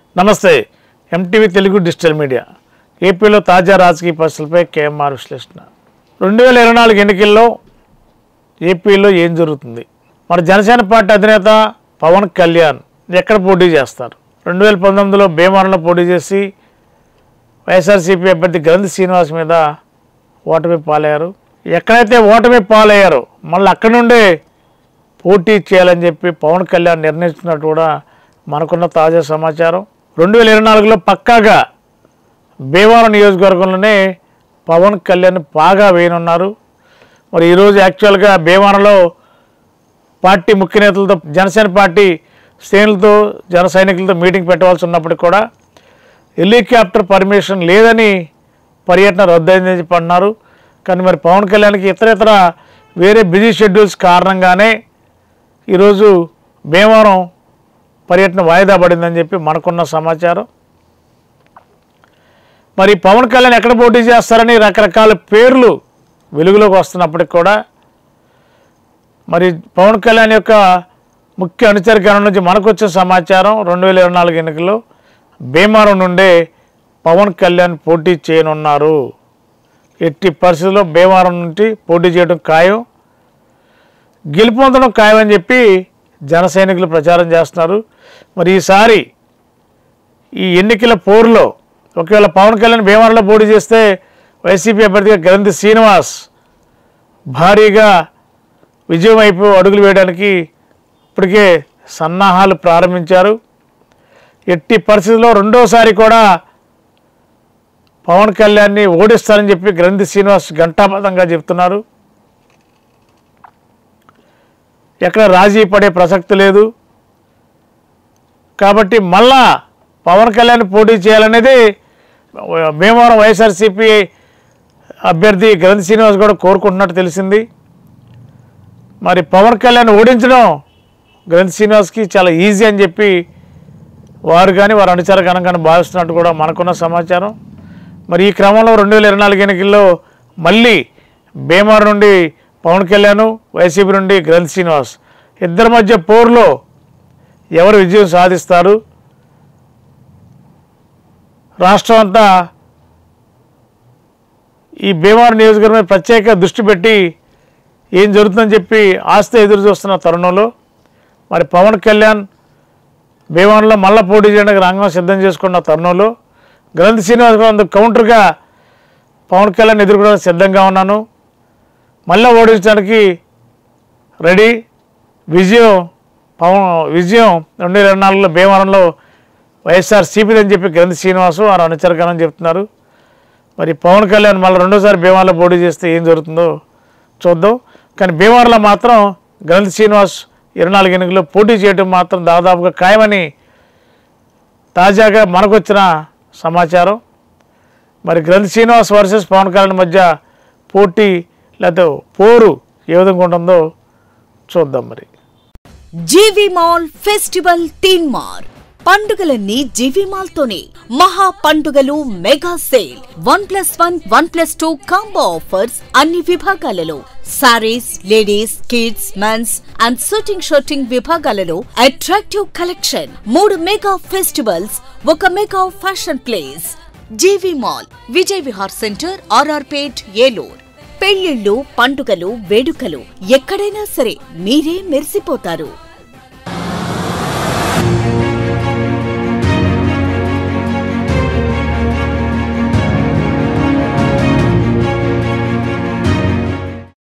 నమస్తే MTV Telugu digital media ఏపీలో తాజా రాజకీయ పరిస్థితులపై కేఎంఆర్ విశ్లేషణ రెండు వేల ఇరవై నాలుగు ఎన్నికల్లో ఏపీలో ఏం జరుగుతుంది మన జనసేన పార్టీ అధినేత పవన్ కళ్యాణ్ ఎక్కడ పోటీ చేస్తారు రెండు వేల పంతొమ్మిదిలో భీమవరంలో పోటీ చేసి వైఎస్ఆర్సీపీ అభ్యర్థి గ్రంథి శ్రీనివాస్ మీద ఓటమి పాలయ్యారు ఎక్కడైతే ఓటమి పాలయ్యారో మళ్ళీ అక్కడి నుండే పోటీ చేయాలని చెప్పి పవన్ కళ్యాణ్ నిర్ణయించినట్టు కూడా మనకున్న తాజా సమాచారం రెండు వేల ఇరవై నాలుగులో పక్కాగా భీమవరం నియోజకవర్గంలోనే పవన్ కళ్యాణ్ బాగా వేయనున్నారు మరి ఈరోజు యాక్చువల్గా భీమవరంలో పార్టీ ముఖ్య నేతలతో జనసేన పార్టీ శ్రేణులతో జన సైనికులతో మీటింగ్ పెట్టవలసి ఉన్నప్పటికీ కూడా హెలికాప్టర్ పర్మిషన్ లేదని పర్యటన రద్దయిందని చెప్పి అన్నారు కానీ మరి పవన్ కళ్యాణ్కి ఇతర ఇతర వేరే బిజీ షెడ్యూల్స్ కారణంగానే ఈరోజు భీమవరం పర్యటన వాయిదా పడిందని చెప్పి మనకున్న సమాచారం మరి పవన్ కళ్యాణ్ ఎక్కడ పోటీ చేస్తారని రకరకాల పేర్లు వెలుగులోకి వస్తున్నప్పటికి కూడా మరి పవన్ కళ్యాణ్ యొక్క ముఖ్య అనుచరికరణ నుంచి మనకు వచ్చిన సమాచారం రెండు వేల ఇరవై నాలుగు ఎన్నికల్లో భీమవరం నుండే పవన్ కళ్యాణ్ పోటీ చేయనున్నారు ఎట్టి పరిస్థితుల్లో భీమవరం నుండి పోటీ చేయడం ఖాయం గెలుపొందడం ఖాయమని చెప్పి జన సైనికులు ప్రచారం చేస్తున్నారు మరి ఈసారి ఈ ఎన్నికల పోరులో ఒకవేళ పవన్ కళ్యాణ్ భీమవరంలో పోటీ చేస్తే వైసీపీ అభ్యర్థిగా గ్రంథి శ్రీనివాస్ భారీగా విజయం వైపు అడుగులు వేయడానికి ఇప్పటికే సన్నాహాలు ప్రారంభించారు ఎట్టి పరిస్థితుల్లో రెండోసారి కూడా పవన్ కళ్యాణ్ని ఓడిస్తారని చెప్పి గ్రంథి శ్రీనివాస్ ఘంటాపథంగా చెప్తున్నారు ఎక్కడ రాజీ పడే ప్రసక్తి లేదు కాబట్టి మళ్ళా పవన్ కళ్యాణ్ పోటీ చేయాలనేది భీమవరం వైఎస్ఆర్సీపీ అభ్యర్థి గ్రంథి శ్రీనివాస్ కూడా కోరుకుంటున్నట్టు తెలిసింది మరి పవన్ కళ్యాణ్ ఓడించడం గ్రంథి శ్రీనివాస్కి చాలా ఈజీ అని చెప్పి వారు కానీ వారు అనుచర గణం కానీ భావిస్తున్నట్టు కూడా మనకున్న సమాచారం మరి ఈ క్రమంలో రెండు వేల ఇరవై నాలుగు ఎన్నికల్లో మళ్ళీ భీమవరం నుండి పవన్ కళ్యాణ్ వైసీపీ నుండి గ్రంథి శ్రీనివాస్ ఇద్దరి మధ్య పోరులో ఎవరు విజయం సాధిస్తారు రాష్ట్రం అంతా ఈ భీమవరం నియోజకవర్గం మీద ప్రత్యేక దృష్టి పెట్టి ఏం జరుగుతుందని చెప్పి ఆస్తి ఎదురు చూస్తున్న తరుణంలో మరి పవన్ కళ్యాణ్ భీమవరంలో మళ్ళా పోటీ చేయడానికి రంగం సిద్ధం చేసుకున్న తరుణంలో గ్రంథి శ్రీనివాస్ గారు అందుకు కౌంటర్గా పవన్ కళ్యాణ్ ఎదుర్కోవడానికి సిద్ధంగా ఉన్నాను మళ్ళీ ఓడించడానికి రెడీ విజయం పవన్ విజయం రెండు వేల ఇరవై నాలుగులో భీమవరంలో వైఎస్ఆర్ సిపిదని చెప్పి గ్రంథి శ్రీనివాసు వారు అనుచరకరని చెప్తున్నారు మరి పవన్ కళ్యాణ్ మళ్ళీ రెండోసారి భీమవరంలో పోటీ చేస్తే ఏం జరుగుతుందో చూద్దాం కానీ భీమవరంలో మాత్రం గ్రంథి శ్రీనివాస్ ఇరవై నాలుగు ఎన్నికల్లో పోటీ చేయడం మాత్రం దాదాపుగా ఖాయమని తాజాగా మనకొచ్చిన సమాచారం మరి గ్రంథి శ్రీనివాస్ వర్సెస్ పవన్ కళ్యాణ్ మధ్య పోటీ లేకపోతే పోరు ఏ విధంగా ఉంటుందో చూద్దాం మరి జీవి మాల్ ఫెస్టివల్ తీన్ మార్ పండుగలన్నీ జీవి మాల్ తోనే మహా పండుగలు mega sale one plus one one plus two combo offers అన్ని విభాగాలలో sarees ladies kids mens and shooting shirting విభాగాలలో అట్రాక్టివ్ కలెక్షన్ మూడు మెగా ఫెస్టివల్స్ ఒక mega fashion place GV mall Vijay Vihar centre RR Pet Eluru పెళ్లిళ్ళు పండుగలు వేడుకలు ఎక్కడైనా సరే మీరే మెరిసిపోతారు